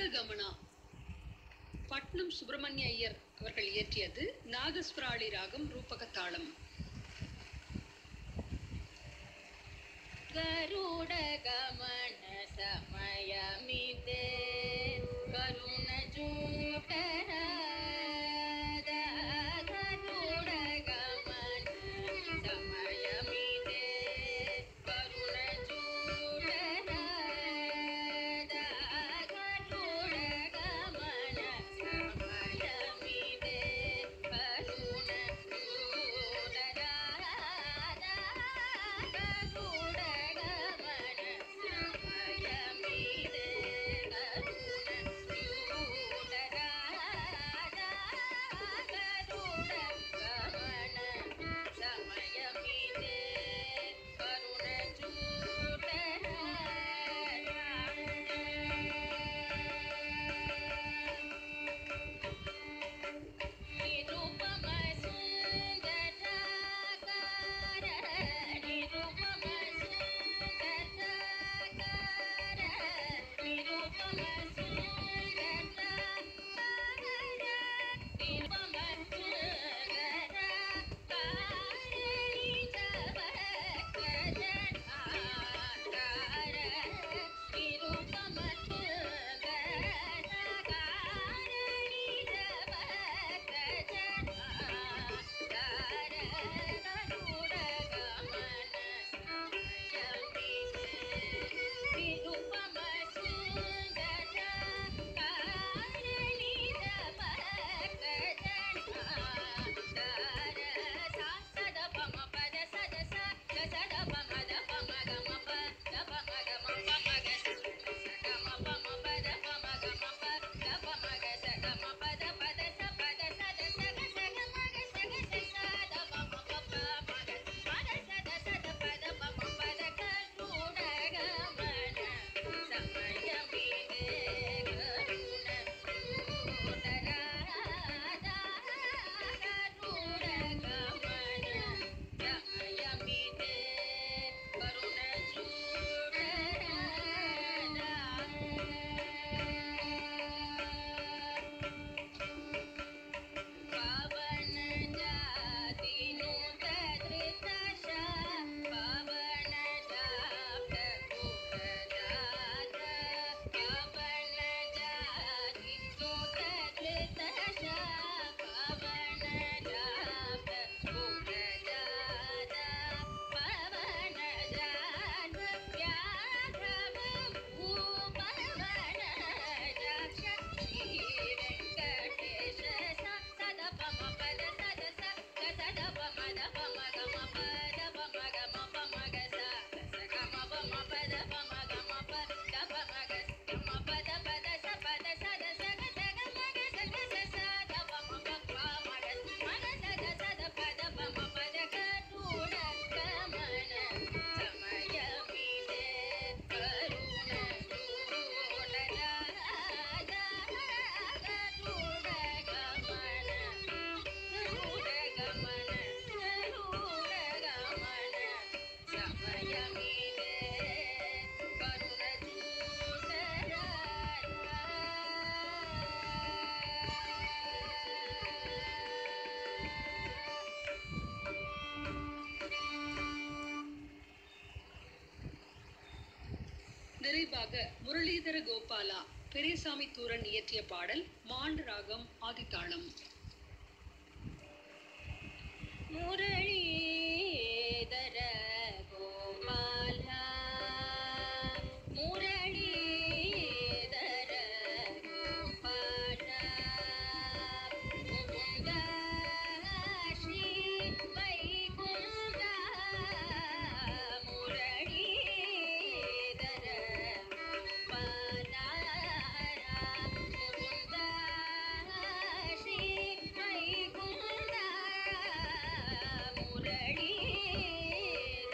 ரூடகமனா பட்னம் சுப்பிரமணிய ஐயர் அவர்கள் இயற்றியது நாகஸ்வராளி ராகம் ரூபக தாளம் ಗರುಡಗಮನ ಸಮಯಮಿದೆ ಕರುಣ ಜೂಟರಾದ ಗರುಡಗಮನ ಸಮಯಮಿದೆ ಕರುಣ ಜೂಟರಾದ ಗರುಡಗಮನ ಸಮಯಮಿದೆ ಕರುಣ ಜೂಟರಾದ ನಿರುಪಮ ಸುಂದರಾಕಾರ ನಿರುಪಮ ಸುಂದರಾಕಾರ ನಿರುಪಮ ಸುಂದರಾಕಾರ ನಿರುಪಮ ಸುಂದರಾಕಾರ ನಿರುಪಮ ಪಾವನ ಜಾತಿನು ತದೃತಶ ಪಾವನ ಜಾತ ಕುಲಜಾತ ಪಾವನ ಜಾತಿನು ತದೃತಶ ಪಾವನ ಜಾತ ಕುಲಜಾತ ಪಾವನ ಜಾತ ವ್ಯಾಘ್ರವ ಭೂಪವನ ಜಾಕ್ಷ ಶ್ರೀ ವೆಂಕಟೇಶ ಸದ ಪಮ ಪದ ಸದ ಸ ಸದ ಪಮ ದ ಪಮ ಗಮ ಪದ ಪಮ ಗಮ ಪಮ ಗ ಸ ಸ ಗಮ ಪಮ ಪದ ಪಮ ಗಮ ಪ ದ ಪಮ ಗ ಗಮ ಪದ ಪದ ಸ ಪದ ಸದ ಸ ಗ ಸ ಗ ಮ ಗ ಸ ಗ ಸ ಸ ದ ಪಮ ಪ ಪ ಮ ಗ ಮ ಗ ಸ ಗ ಸ ದ ಪದ ಪಮ ಪದ ಗ ರೂಢ ಗಮನ ಸಮಯ ಮೀದೆ ಕರುಣ ರೂಢ ರಾಗ ರೂಢ ಗಮನ ರೂಢ ಗಮನ ರೂಢ ಗಮನ ಸಮಯ ಮೀದೆ ಕರುಣ நிறைவாக முரளிதர கோபாலா பெரியசாமி தூரன் இயற்றிய பாடல் மாண்டு ராகம் ஆதித்தாளம் ಮುರಳೀಧರ ಗೋಪಾಲ ಮುರಳೀಧರ ಗೋಪಾಲ ಮುಕುಂದ ಶ್ರೀ ವೈಕುಂಠ ಮುರಳೀಧರ ಗೋಪಾಲ ಮುಕುಂದ ಶ್ರೀ ವೈಕುಂಠ ಮುರಳೀ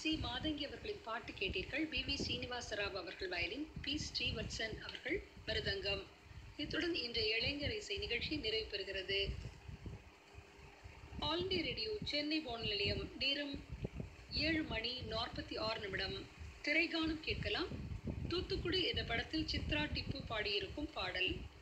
சி மாதங்கி அவர்களின் பாட்டு கேட்டீர்கள் பி வி சீனிவாசராவ் அவர்கள் வயலின் பி ஸ்ரீவத்சன் அவர்கள் மிருதங்கம் இத்துடன் இன்றைய இளைஞர் இசை நிகழ்ச்சி நிறைவு பெறுகிறது ஆல் இண்டியா ரேடியோ சென்னை வானொலி நிலையம் நேரம் ஏழு மணி நாற்பத்தி ஆறு நிமிடம் திரைகானம் கேட்கலாம் தூத்துக்குடி என்ற படத்தில் சித்ரா டிப்பு பாடியிருக்கும் பாடல்